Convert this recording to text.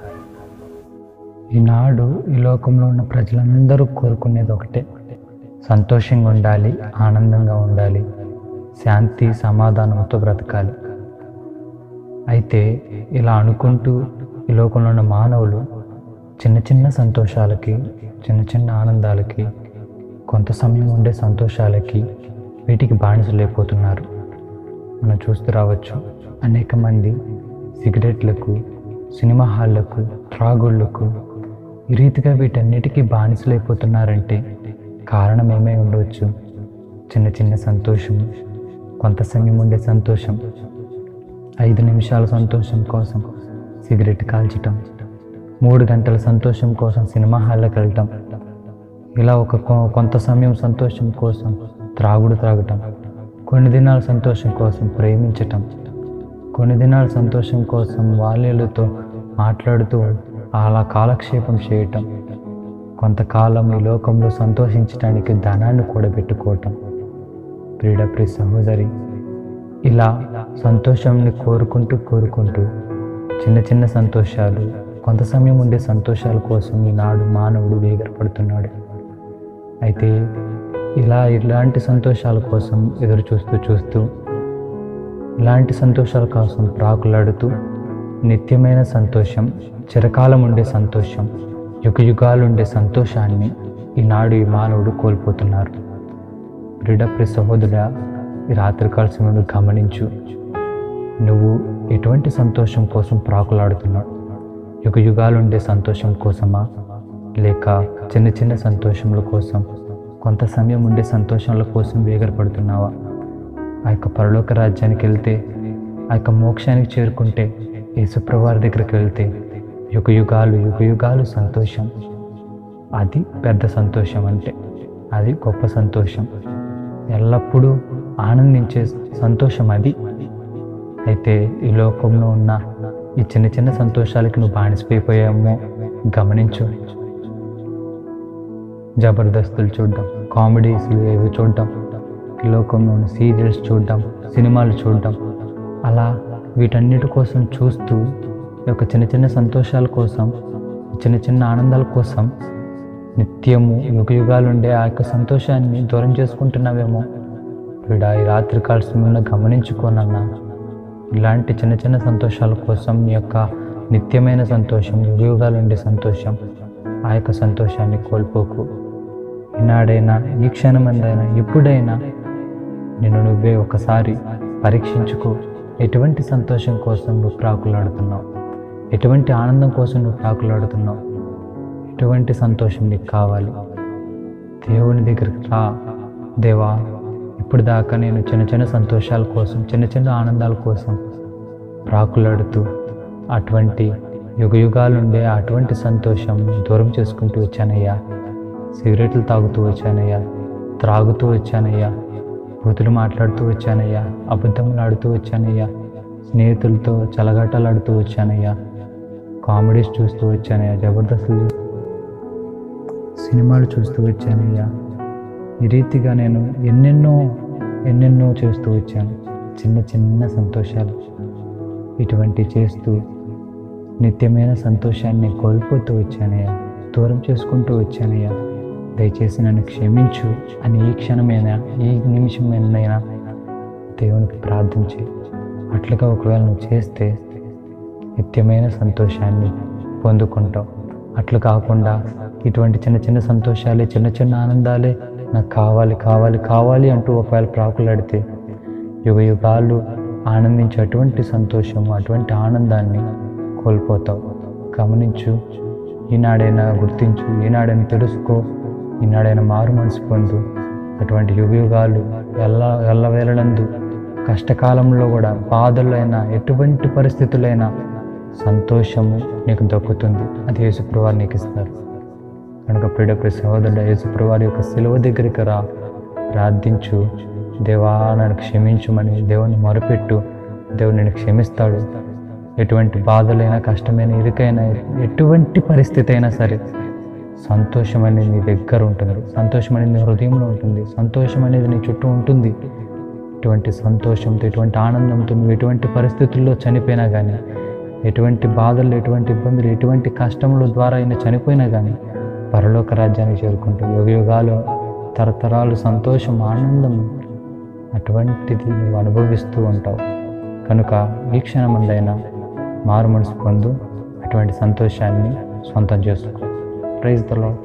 ఈనాడు ఈ లోకంలో ఉన్న ప్రజలందరూ కోరుకునేది ఒకటే సంతోషంగా ఉండాలి ఆనందంగా ఉండాలి శాంతి సమాధానంతో బ్రతకాలి అయితే ఇలా అనుకుంటూ ఈ లోకంలో ఉన్న మానవులు చిన్న చిన్న సంతోషాలకి చిన్న చిన్న ఆనందాలకి కొంత సమయం ఉండే సంతోషాలకి వీటికి బానిసలైపోతున్నారు మనం చూస్తూ రావచ్చు అనేక మంది సిగరెట్లకు సినిమా హాళ్లకు త్రాగుళ్లకు ఈ రీతిగా వీటన్నిటికీ బానిసలైపోతున్నారంటే కారణం ఏమై ఉండవచ్చు చిన్న చిన్న సంతోషం కొంత సమయం ఉండే సంతోషం ఐదు నిమిషాల సంతోషం కోసం సిగరెట్ కాల్చటం మూడు గంటల సంతోషం కోసం సినిమా హాల్లోకి వెళ్ళటం ఇలా ఒక కొ- కొంత సమయం సంతోషం కోసం త్రాగుడు త్రాగటం కొన్ని దినాల సంతోషం కోసం ప్రేమించటం కొన్ని దినాల సంతోషం కోసం వాళ్ళతో మాట్లాడుతూ అలా కాలక్షేపం చేయటం కొంతకాలం ఈ లోకంలో సంతోషించడానికి ధనాన్ని కూడా పెట్టుకోవటం ప్రియ సహోదరి ఇలా సంతోషంని కోరుకుంటూ కోరుకుంటూ చిన్న చిన్న సంతోషాలు కొంత సమయం ఉండే సంతోషాల కోసం ఈనాడు మానవుడు వేగరపడుతున్నాడు అయితే ఇలా ఇలాంటి సంతోషాల కోసం ఎదురు చూస్తూ చూస్తూ ఇలాంటి సంతోషాల కోసం ప్రాకులాడుతూ నిత్యమైన సంతోషం చిరకాలం ఉండే సంతోషం యుగ యుగాలు ఉండే సంతోషాన్ని ఈనాడు ఈ మానవుడు కోల్పోతున్నారు క్రీడప్రియ సహోదరుడా ఈ రాత్రికాల సమయంలో గమనించు నువ్వు ఎటువంటి సంతోషం కోసం ప్రాకులాడుతున్నావు యుగ యుగాలు ఉండే సంతోషం కోసమా లేక చిన్న చిన్న సంతోషముల కోసం కొంత సమయం ఉండే సంతోషాల కోసం వేగరపడుతున్నావా ఆ యొక్క పరలోక రాజ్యానికి వెళ్తే ఆ యొక్క మోక్షానికి చేరుకుంటే యేసుప్రవారి దగ్గరికి వెళ్తే యుగ యుగాలు యుగ యుగాలు సంతోషం అది పెద్ద సంతోషం అంటే అది గొప్ప సంతోషం ఎల్లప్పుడూ ఆనందించే సంతోషం అది అయితే ఈ లోకంలో ఉన్న ఈ చిన్న చిన్న సంతోషాలకి నువ్వు బానిసపోయిపోయామో గమనించు జబర్దస్తులు చూడడం కామెడీస్లు ఏవి చూడడం ఈ లోకంలో ఉన్న సీరియల్స్ చూడడం సినిమాలు చూడడం అలా వీటన్నిటి కోసం చూస్తూ ఈ యొక్క చిన్న చిన్న సంతోషాల కోసం చిన్న చిన్న ఆనందాల కోసం నిత్యము యుగ యుగాలు ఉండే ఆ యొక్క సంతోషాన్ని దూరం చేసుకుంటున్నావేమో వీడా ఈ రాత్రికాల సమయంలో గమనించుకోనన్నా ఇలాంటి చిన్న చిన్న సంతోషాల కోసం నీ యొక్క నిత్యమైన సంతోషం యుగ యుగాలు ఉండే సంతోషం ఆ యొక్క సంతోషాన్ని కోల్పోకు ఈనాడైనా ఈ క్షణమందైనా ఎప్పుడైనా నేను నువ్వే ఒకసారి పరీక్షించుకో ఎటువంటి సంతోషం కోసం నువ్వు ప్రాకులాడుతున్నావు ఎటువంటి ఆనందం కోసం నువ్వు ప్రాకులాడుతున్నావు ఎటువంటి సంతోషం నీకు కావాలి దేవుని దగ్గరికి రా దేవా ఇప్పుడు దాకా నేను చిన్న చిన్న సంతోషాల కోసం చిన్న చిన్న ఆనందాల కోసం ప్రాకులాడుతూ అటువంటి యుగ యుగాలు ఉండే అటువంటి సంతోషం దూరం చేసుకుంటూ వచ్చానయ్యా సిగరెట్లు తాగుతూ వచ్చానయ్యా త్రాగుతూ వచ్చానయ్యా బూతులు మాట్లాడుతూ వచ్చానయ్యా అబద్ధములు ఆడుతూ వచ్చానయ్యా స్నేహితులతో చలగాటలాడుతూ వచ్చానయ్యా కామెడీస్ చూస్తూ వచ్చానయ్యా జబర్దస్తులు సినిమాలు చూస్తూ వచ్చానయ్యా ఈ రీతిగా నేను ఎన్నెన్నో ఎన్నెన్నో చేస్తూ వచ్చాను చిన్న చిన్న సంతోషాలు ఇటువంటి చేస్తూ నిత్యమైన సంతోషాన్ని కోల్పోతూ వచ్చానయ్యా దూరం చేసుకుంటూ వచ్చానయ్యా దయచేసి నన్ను క్షమించు అని ఈ క్షణమైనా ఈ నిమిషమైనా దేవునికి ప్రార్థించి అట్లుగా ఒకవేళ నువ్వు చేస్తే నిత్యమైన సంతోషాన్ని పొందుకుంటావు అట్లు కాకుండా ఇటువంటి చిన్న చిన్న సంతోషాలే చిన్న చిన్న ఆనందాలే నాకు కావాలి కావాలి కావాలి అంటూ ఒకవేళ ప్రాకులాడితే యుగ యుగాలు ఆనందించే అటువంటి సంతోషం అటువంటి ఆనందాన్ని కోల్పోతావు గమనించు ఈనాడైనా గుర్తించు ఈనాడైనా తెలుసుకో ఈనాడైనా మారు మనసు పొందు అటువంటి యుగ యుగాలు ఎల్ల ఎల్లవేళలందు కష్టకాలంలో కూడా బాధలైనా ఎటువంటి పరిస్థితులైనా సంతోషము నీకు దక్కుతుంది అది యేసుప్రవారు నీకు ఇస్తారు కనుక ప్రిడప్రి సహోదరుడు యేసుప్రవారి యొక్క సెలవు దగ్గరికి రా ప్రార్థించు దేవా నన్ను క్షమించుమని దేవుని మొరపెట్టు దేవుడు నేను క్షమిస్తాడు ఎటువంటి బాధలైనా కష్టమైన ఇరుకైనా ఎటువంటి పరిస్థితి అయినా సరే సంతోషం అనేది నీ దగ్గర ఉంటుంది సంతోషం అనేది నీ హృదయంలో ఉంటుంది సంతోషం అనేది నీ చుట్టూ ఉంటుంది ఇటువంటి సంతోషంతో ఇటువంటి ఆనందంతో నువ్వు ఎటువంటి పరిస్థితుల్లో చనిపోయినా కానీ ఎటువంటి బాధలు ఎటువంటి ఇబ్బందులు ఎటువంటి కష్టముల ద్వారా అయినా చనిపోయినా కానీ పరలోక రాజ్యానికి చేరుకుంటావు యుగ యుగాలు తరతరాలు సంతోషం ఆనందం అటువంటిది నువ్వు అనుభవిస్తూ ఉంటావు కనుక ఈ క్షణమందైనా మారు మనసు పొందు అటువంటి సంతోషాన్ని సొంతం చేసుకో ప్రైజ్ ద లాడ్